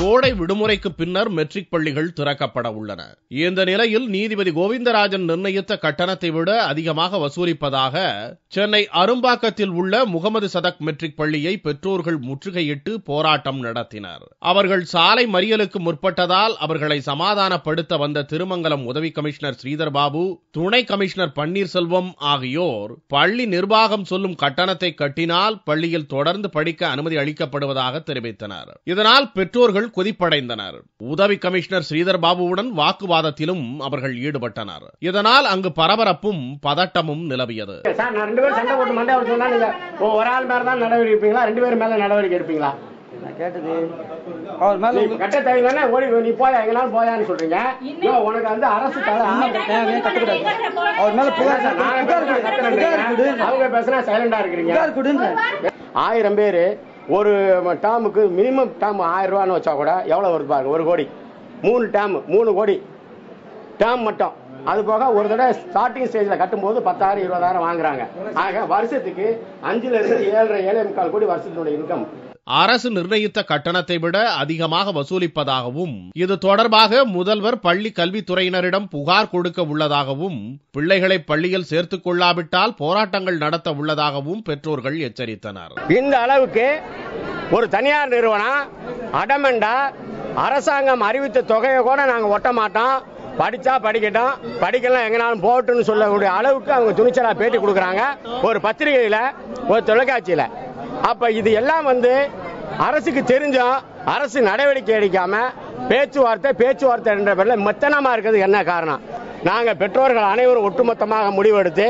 கோடை விடுமுறைக்கு பின்னர் மெட்ரிக் பள்ளிகள் திறக்கப்பட உள்ளன இந்த நிலையில் நீதிபதி கோவிந்தராஜன் நிர்ணயித்த கட்டணத்தை விட அதிகமாக வசூலிப்பதாக சென்னை அரும்பாக்கத்தில் உள்ள முகமது சதக் மெட்ரிக் பள்ளியை பெற்றோர்கள் முற்றுகையிட்டு போராட்டம் நடத்தினர் அவர்கள் சாலை மறியலுக்கு முற்பட்டதால் அவர்களை சமாதானப்படுத்த வந்த திருமங்கலம் உதவி கமிஷனர் ஸ்ரீதர் பாபு துணை கமிஷனர் பன்னீர்செல்வம் ஆகியோர் பள்ளி நிர்வாகம் சொல்லும் கட்டணத்தை கட்டினால் பள்ளியில் தொடர்ந்து படிக்க அனுமதி அளிக்கப்படுவதாக தெரிவித்தனர் இதனால் பெற்றோர்கள் கொதிப்படைந்தனர் உதவி கமிஷனர் ஸ்ரீதர் பாபுவுடன் வாக்குவாதத்திலும் அவர்கள் ஈடுபட்டனர் இதனால் அங்கு பரபரப்பும் பதட்டமும் நிலவியது சார் நான் ரெண்டு பேரும் சண்டை போட்டு மண்டை அவர் சொன்னா நீங்க ஓ, ஒரு ஆள் மேல தான் நடவடிக்கை எடுப்பீங்களா ரெண்டு பேரும் மேல நடவடிக்கை எடுப்பீங்களா நான் கேட்டது அவர் மேல நீ கட்ட தேவையான ஓடி நீ போயா எங்கனாலும் போயான்னு சொல்றீங்க யோ, உனக்கு வந்து அரசு தர தேவையே கத்துக்கூடாது அவர் மேல புகார் சார், நாங்க புகார் பேசுனா கொடு. கத்துறேன்றீங்க. புகார் கொடு. அவங்க பேசுனா சைலண்டா இருக்கிறீங்க புகார் கொடுன்ற ஆயிரம் பேர் ஒரு டேர்முக்கு மினிமம் டேர்ம் ஆயிரம் ரூபான்னு வச்சா கூட எவ்வளவு வருது பாருங்க ஒரு கோடி மூணு டேர்ம் மூணு கோடி டேர்ம் மட்டும் அது போக ஒரு தடவை ஸ்டார்டிங் ஸ்டேஜ்ல கட்டும்போது பத்தாயிரம் இருபதாயிரம் வாங்குறாங்க ஆக வருஷத்துக்கு அஞ்சுல இருந்து ஏழரை ஏழை முக்கால் கோடி வருஷத்தினுடைய இன்கம் அரசு நிர்ணயித்த கட்டணத்தை விட அதிகமாக வசூலிப்பதாகவும் இது தொடர்பாக முதல்வர் பள்ளி கல்வித்துறையினரிடம் புகார் கொடுக்க உள்ளதாகவும் பிள்ளைகளை பள்ளியில் சேர்த்துக் கொள்ளாவிட்டால் போராட்டங்கள் நடத்த உள்ளதாகவும் பெற்றோர்கள் எச்சரித்தனர் இந்த அளவுக்கு ஒரு தனியார் நிறுவனம் அடமண்டா அரசாங்கம் அறிவித்த தொகையை கூட நாங்க ஒட்ட மாட்டோம் படிச்சா படிக்கட்டும் படிக்கலாம் எங்கனாலும் போகட்டும்னு சொல்லக்கூடிய அளவுக்கு அவங்க துணிச்சலா பேட்டி கொடுக்கறாங்க ஒரு பத்திரிகையில ஒரு தொலைக்காட்சியில அப்ப இது எல்லாம் வந்து அரசுக்கு தெரிஞ்சும் அரசு நடவடிக்கை எடுக்காம பேச்சுவார்த்தை பேச்சுவார்த்தை என்ற பேர்ல மெத்தனமா இருக்கிறது என்ன காரணம் நாங்க பெற்றோர்கள் அனைவரும் ஒட்டுமொத்தமாக முடிவெடுத்து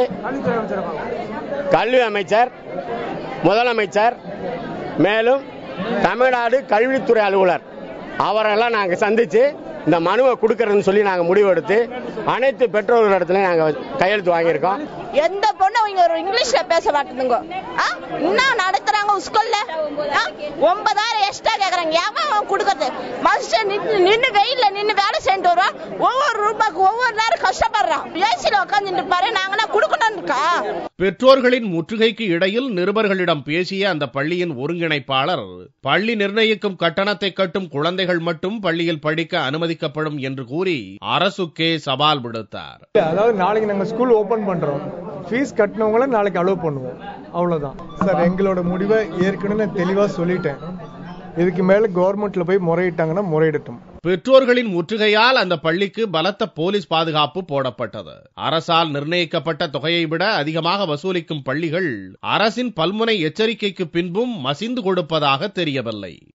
கல்வி அமைச்சர் முதலமைச்சர் மேலும் தமிழ்நாடு கல்வித்துறை அலுவலர் அவரெல்லாம் நாங்க சந்திச்சு இந்த மனுவை கொடுக்கறதுன்னு சொல்லி நாங்க முடிவெடுத்து அனைத்து பெற்றோர்கள் இடத்துல நாங்க கையெழுத்து வாங்கியிருக்கோம் எந்த பொண்ணு அவங்க ஒரு இங்கிலீஷ்ல பேச மாட்டேங்குங்க ஆ? என்ன நடத்துறாங்க ஸ்கூல்ல ஆ? ஒன்பதாயிரம் எக்ஸ்ட்ரா கேக்குறாங்க எவன் அவன் கொடுக்கறது மனுஷன் நின்னு நின்னு வெயில்ல நின்னு வேலை செஞ்சுட்டு வருவான் ஒவ்வொரு ரூபாய்க்கு ஒவ்வொரு நேரம் கஷ்டப்படுறான் ஏசில உட்காந்துட்டு பாரு நாங்கன்னா கொடுக்கணும் இருக்கா பெற்றோர்களின் முற்றுகைக்கு இடையில் நிருபர்களிடம் பேசிய அந்த பள்ளியின் ஒருங்கிணைப்பாளர் பள்ளி நிர்ணயிக்கும் கட்டணத்தை கட்டும் குழந்தைகள் மட்டும் பள்ளியில் படிக்க அனுமதிக்கப்படும் என்று கூறி அரசுக்கே சவால் விடுத்தார் அதாவது நாளைக்கு நாங்க ஸ்கூல் ஓபன் பண்றோம் ஃபீஸ் கட்டினவங்கள நாளைக்கு அலோவ் பண்ணுவோம் அவ்வளவுதான் சார் எங்களோட முடிவை ஏற்கனவே நான் தெளிவா சொல்லிட்டேன் இதுக்கு மேல கவர்மெண்ட்ல போய் முறையிட்டாங்கன்னா முறையிடட்டும் பெற்றோர்களின் முற்றுகையால் அந்த பள்ளிக்கு பலத்த போலீஸ் பாதுகாப்பு போடப்பட்டது அரசால் நிர்ணயிக்கப்பட்ட தொகையை விட அதிகமாக வசூலிக்கும் பள்ளிகள் அரசின் பல்முனை எச்சரிக்கைக்கு பின்பும் மசிந்து கொடுப்பதாக தெரியவில்லை